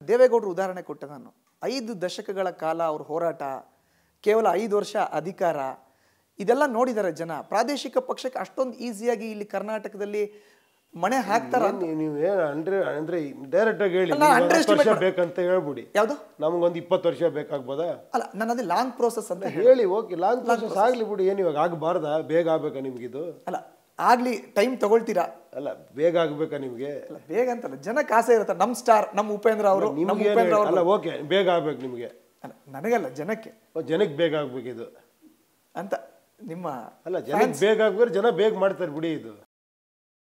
ದೇವೇಗೌಡರು ಉದಾಹರಣೆ ಕೊಟ್ಟೆ ನಾನು ಐದು ದಶಕಗಳ ಕಾಲ ಅವ್ರ ಹೋರಾಟ ಕೇವಲ ಐದು ವರ್ಷ ಅಧಿಕಾರ ಇದೆಲ್ಲ ನೋಡಿದ್ದಾರೆ ಜನ ಪ್ರಾದೇಶಿಕ ಪಕ್ಷಕ್ಕೆ ಅಷ್ಟೊಂದು ಈಸಿಯಾಗಿ ಇಲ್ಲಿ ಕರ್ನಾಟಕದಲ್ಲಿ ಮಣೆ ಹಾಕ್ತಾರ ಏನ್ ನೀವು- ನೀವು ಏನು ಅಂದ್ರೆ ಅಂದ್ರೆ ಡೈರೆಕ್ಟ್ ಆಗಿ ಹೇಳಿ ಅಲ್ಲ, ನಿಮ್ಗೆ ಹತ್ತು underestimate ವರ್ಷ ಮಾಡ್- ಬೇಕಂತ ಹೇಳ್ಬಿಡಿ ಯಾವುದು ನಮಗೊಂದು ಇಪ್ಪತ್ತು ವರ್ಷ ಬೇಕಾಗ್ಬೋದಾ ಅಲ್ಲ ನಾನು ಅದೇ ಲಾಂಗ್ ಪ್ರೋಸೆಸ್ ಅಂತ ಹೇಳಿ ಹೇಳಿ ಓಕೆ ಲಾಂಗ್ ಪ್ರೊಸೆಸ್ ಆಗ್ಲಿ ಬಿಡಿ ಏನು ಇವಾಗ ಆಗಬಾರ್ದಾ ಬೇಗ ಆಗ್ಬೇಕಾ ನಿಮ್ಗಿದು ಅಲ್ಲ ಆಗ್ಲಿ ಟೈಮ್ ತಗೊಳ್ತೀರಾ ಅಲ್ಲ ಬೇಗ ಆಗ್ಬೇಕಾ ನಿಮ್ಗೆ ಅಲ್ಲ ಬೇಗ ಅಂತಲ್ಲ ಜನಕ್ಕೆ ಆಸೆ ಇರುತ್ತೆ ನಮ್ಮ ಸ್ಟಾರ್ ನಮ್ಮ ಉಪೇಂದ್ರ ಅವರು ನಮ್ಮ ನಿಮ್ಗೆ ಏನು ಉಪೇಂದ್ರ ಅಲ್ಲ ಅವರು ಓಕೆ ಬೇಗ ಆಗ್ಬೇಕು ನಿಮ್ಗೆ ಅಲ್ಲ ನನಗಲ್ಲ ಜನಕ್ಕೆ ಓ, ಜನಕ್ಕೆ ಬೇಗ ಆಗ್ಬೇಕಿದು ಅಂತ ನಿಮ್ಮ ಅಲ್ಲ ಜನಕ್ಕೆ ಬೇಗ ಆಗ್ಬೇಕಾದ್ರೆ ಜನ ಬೇಗ ಮಾಡ್ತಾರೆ ಬಿಡಿ ಇದು